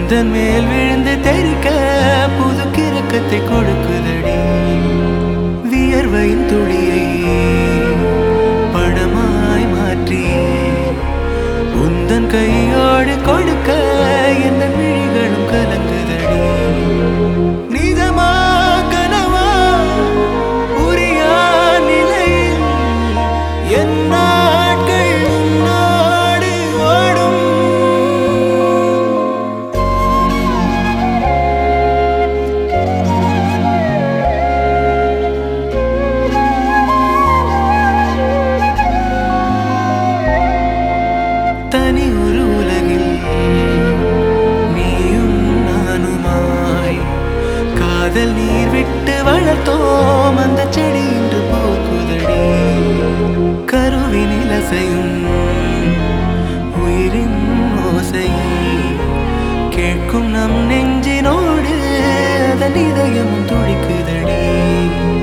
உந்தன் மேல் விழுந்து தெரிக்க புது கிறக்கத்தை கொடுக்குதடி வியர்வையின் துளியை படமாய் மாற்றி உந்தன் கையோடு கொடுக்க எந்த விழிகளும் கலங்குதடி நிஜமா கனவா புரியா நிலையில் என் நாட்கள் உன்னோடு ஓடும் தனி ஒரு உலகில் நீயும் நானுமாய் காதல் நீர் விட்டு வளர்த்தோம் அந்த செடி இன்று போக்குதடி கருவினில் அசையும் உயிரின் ஓசை கேட்கும் நம் நெஞ்சினோடு அதன் இதயம் துடிக்குதடி